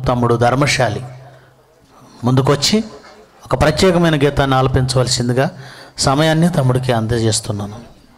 తమ్ముడు ధర్మశాలి ముందుకొచ్చి ఒక ప్రత్యేకమైన గీతాన్ని ఆలపించవలసిందిగా సమయాన్ని తమ్ముడికి అందజేస్తున్నాను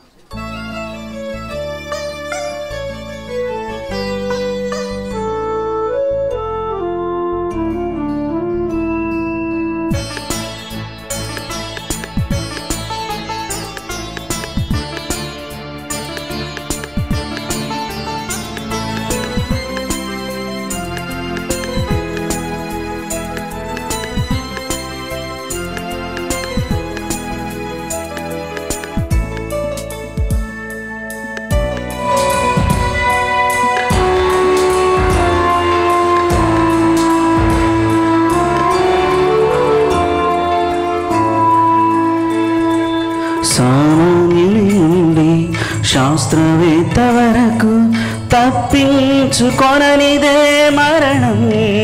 సామాన్యుని నుండి శాస్త్రవేత్త వరకు తప్పించుకొననిదే మరణం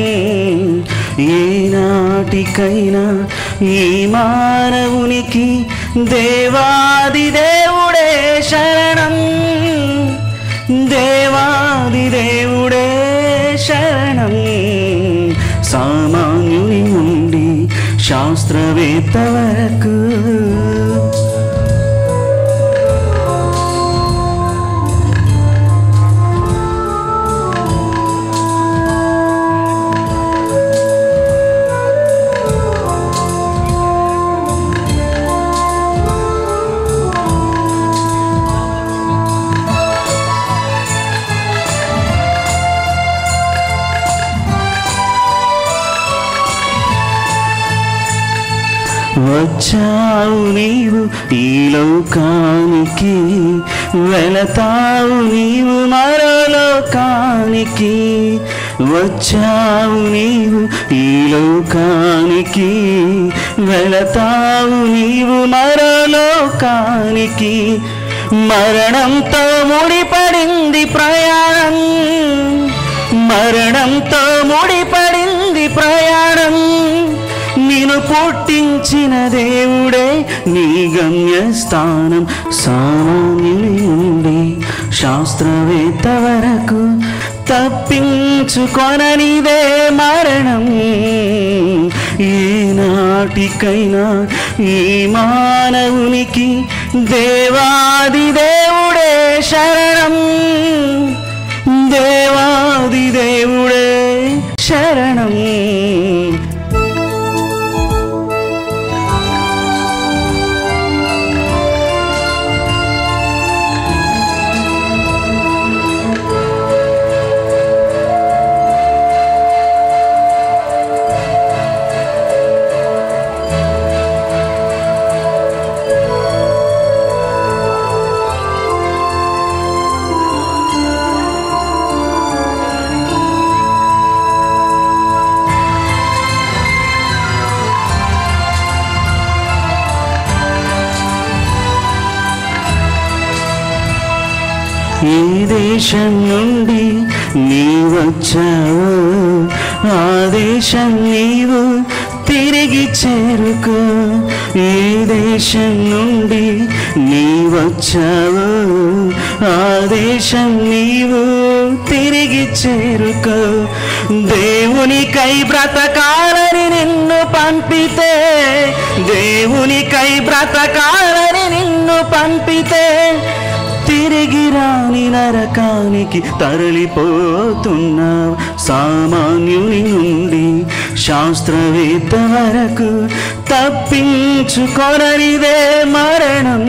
ఏనాటికైనా ఈ మానవునికి దేవాది దేవుడే శరణం దేవాది దేవుడే శరణం సామాన్యుని నుండి శాస్త్రవేత్త వరకు వచ్చావు నీవు ఈ లోకానికి వెళతావు నీవు మరో లోకానికి వచ్చావు నీవు ఈ లోకానికి వెళతావు నీవు మరో లోకానికి మరణంతో ముడిపడింది ప్రయాణం మరణంతో ముడిపడింది ప్రయాణం నిన్ను పుట్టించిన దేవుడే నీ గమ్యస్థానం సామాన్యుని నుండి శాస్త్రవేత్త వరకు తప్పించుకొననిదే మరణం ఏనాటికైనా ఈ మానవునికి దేవాది దేవుడే శరణం దేవాది దేవుడే శరణం ఈ దేశం నుండి నీ వచ్చావు ఆ దేశం నీవు తిరిగి చేరుకో ఈ దేశం నుండి నీ వచ్చావు ఆ దేశం నీవు తిరిగి చేరుకో దేవునికై బ్రతకాలని నిన్ను పంపితే దేవునికై బ్రతకాలని నిన్ను పంపితే తిరిగి రాని నరకానికి తరలిపోతున్నావు సామాన్యుని నుండి శాస్త్రవేత్త వరకు తప్పించుకొననిదే మరణం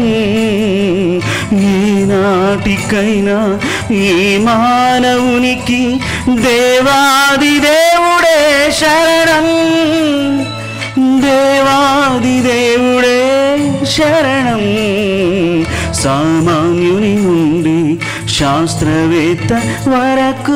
ఈనాటికైనా ఈ మానవునికి దేవాది దేవుడే శరణం దేవాది దేవుడే శరణం సామాన్యుని నుండి శాస్త్రవేత్త వరకు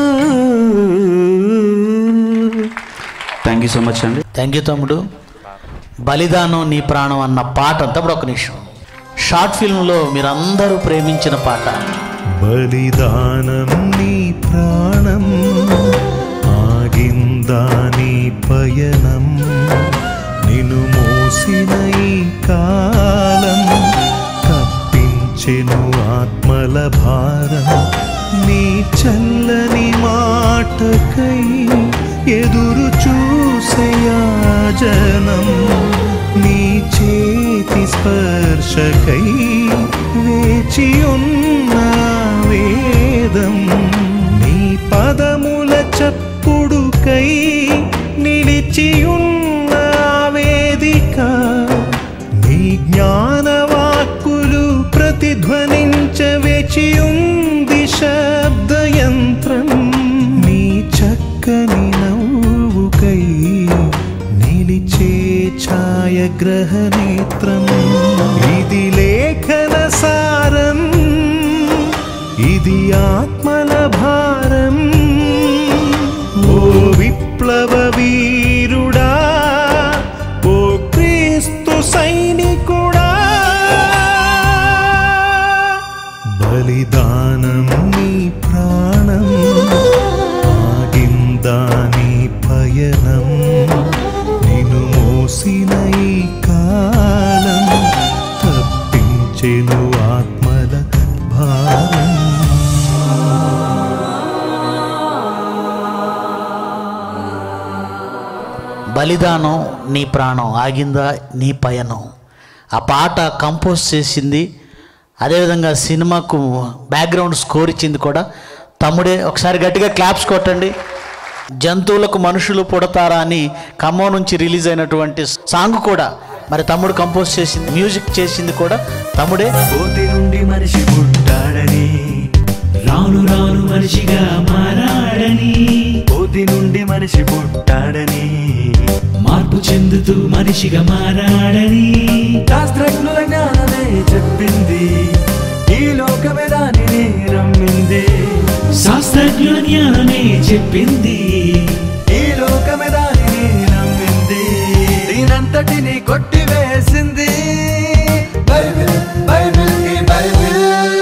థ్యాంక్ యూ సో మచ్ అండి థ్యాంక్ యూ తమ్ముడు బలిదానం నీ ప్రాణం అన్న పాట తప్పుడు ఒక నిమిషం షార్ట్ ఫిల్మ్లో మీరందరూ ప్రేమించిన పాట బలిదానం నీ ప్రాణం ఆగిందా నీ పయనం నిన్ను మోసిన ఈ కాలం కప్పించెను ఆత్మల భారం నీ చల్లని మాటకై ఎదురు చూసే యాజనం నీ చేతి స్పర్శకై వేచి ఉన్న వేదం నీ పదముల చప్పుడుకై నిలిచి ఉన్న వేదిక నీ జ్ఞానవాక్కులు ప్రతిధ్వనించ వేచి ఉంది శబ్దయంత్రం నీ చక్కని నవ్వుకై నిలిచే ఛాయగ్రహ నేత్రం ఇది లేఖన సారం ఇది ఆత్మల భారం ఓ విప్లవ వీరుడా ఓ క్రీస్తు సైనికుడా బలిదానం నీ ప్రాణం ఆగిందా నీ పయనం నిన్ను మోసిన ఈ కాలం తప్పించెను ఆత్మల భారం బలిదానం నీ ప్రాణం ఆగిందా నీ పయనం ఆ పాట కంపోజ్ చేసింది అదేవిధంగా సినిమాకు బ్యాక్గ్రౌండ్ స్కోర్ ఇచ్చింది కూడా తమ్ముడే ఒకసారి గట్టిగా క్లాప్స్ కొట్టండి జంతువులకు మనుషులు పుడతారా అని ఖమ్మం నుంచి రిలీజ్ అయినటువంటి సాంగ్ కూడా మరి తమ్ముడు కంపోజ్ చేసింది మ్యూజిక్ చేసింది కూడా తమ్ముడే కోతి నుండి మనిషి పుట్టాడని రాను రాను మనిషిగా మారాడని కోతి నుండి మనిషి పుట్టాడని మార్పు చెందుతూ మనిషిగా మారాడని శాస్త్రజ్ఞుల జ్ఞానమే చెప్పింది ఈ లోకమే దానిని నమ్మింది శాస్త్రజ్ఞుల జ్ఞానమే చెప్పింది ఈ లోకమే దానిని నమ్మింది దీనంతటిని కొట్టివేసింది బైబిల్ బైబిల్ ఈ బైబిల్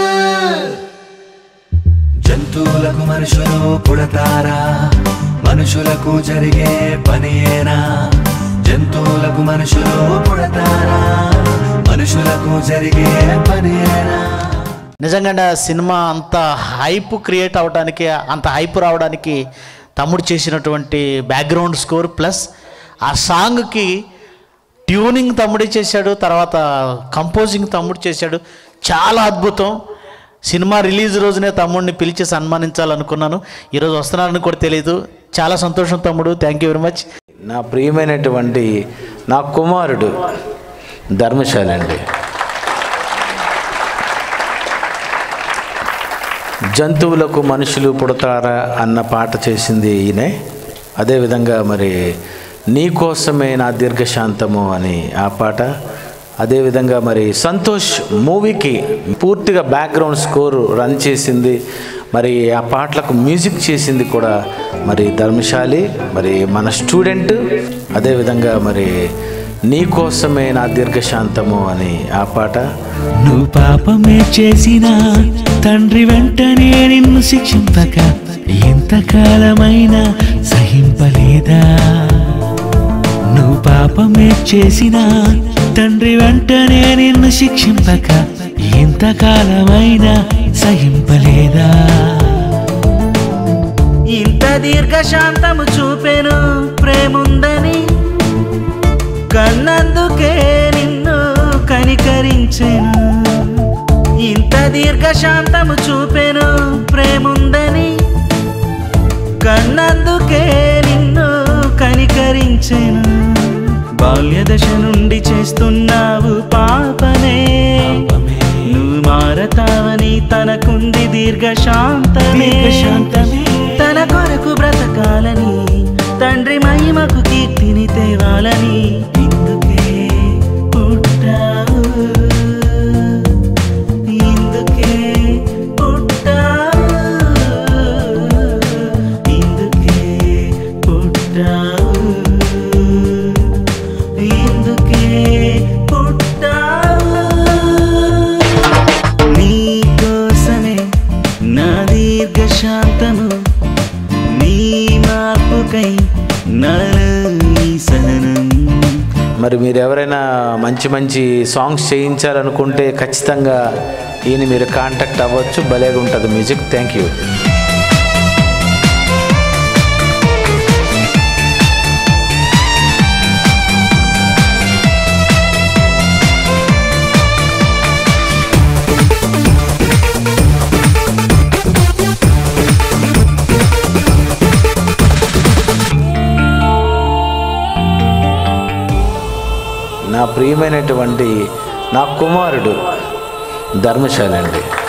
జంతువులకు మనుషులు పుడతారా మనుషులకు జరిగే పనియేనా జంతువులకు మనుషులు పుడతారా మనుషులకు జరిగే పనియేనా నిజంగా సినిమా అంత హైప్ క్రియేట్ అవడానికి అంత హైప్ రావడానికి తమ్ముడు చేసినటువంటి బ్యాక్గ్రౌండ్ స్కోర్ ప్లస్ ఆ సాంగ్కి ట్యూనింగ్ తమ్ముడే చేశాడు తర్వాత కంపోజింగ్ తమ్ముడు చేశాడు చాలా అద్భుతం సినిమా రిలీజ్ రోజునే తమ్ముడిని పిలిచి సన్మానించాలనుకున్నాను ఈరోజు వస్తున్నారని కూడా తెలియదు చాలా సంతోషం తమ్ముడు థ్యాంక్ యూ వెరీ మచ్ నా ప్రియమైనటువంటి నా కుమారుడు ధర్మశాల అండి జంతువులకు మనుషులు పుడతారా అన్న పాట చేసింది ఈయనే అదేవిధంగా మరి నీ కోసమే నా దీర్ఘశాంతము అని ఆ పాట అదేవిధంగా మరి సంతోష్ మూవీకి పూర్తిగా బ్యాక్గ్రౌండ్ స్కోర్ రన్ చేసింది మరి ఆ పాటలకు మ్యూజిక్ చేసింది కూడా మరి ధర్మశాలి మరి మన స్టూడెంట్ అదేవిధంగా మరి నీ కోసమే నా దీర్ఘశాంతము అని ఆ పాట నువ్వు పాపమే చేసిన తండ్రి వెంటనే నిన్ను శిక్షింపక ఎంతకాలమైనా సహింపలేదా నువ్వు పాపమే చేసిన తండ్రి వెంటనే నిన్ను శిక్షింపక ఎంతకాలమైనా సహింపలేదా ఇంత దీర్ఘశాంతము చూపెను ప్రేముందని కన్నందుకే నిన్ను కనికరించెను ఇంత దీర్ఘశాంతము చూపెను ప్రేముందని కన్నందుకే నిన్ను కనికరించెను బాల్య దశ నుండి చేస్తున్నావు పాపమే నువ్వు మారతావని తనకుంది దీర్ఘశాంతమే దీర్ఘశాంతమే. తన కొరకు బ్రతకాలని తండ్రి మహిమకు కీర్తిని తేవాలని ఇందుకే పుట్టావు ఇందుకే పుట్టావు ఇందుకే పుట్టావు ఇందుకే పుట్టావు నీ కోసమే నా దీర్ఘశాంతము నీ మార్పుకై నాలో ఈ సహనం మరి మీరు ఎవరైనా మంచి మంచి సాంగ్స్ చేయించాలనుకుంటే ఖచ్చితంగా ఈయన మీరు కాంటాక్ట్ అవ్వచ్చు భలేగా ఉంటుంది మ్యూజిక్ థ్యాంక్ యూ నా ప్రియమైనటువంటి నా కుమారుడు ధర్మశాల అండి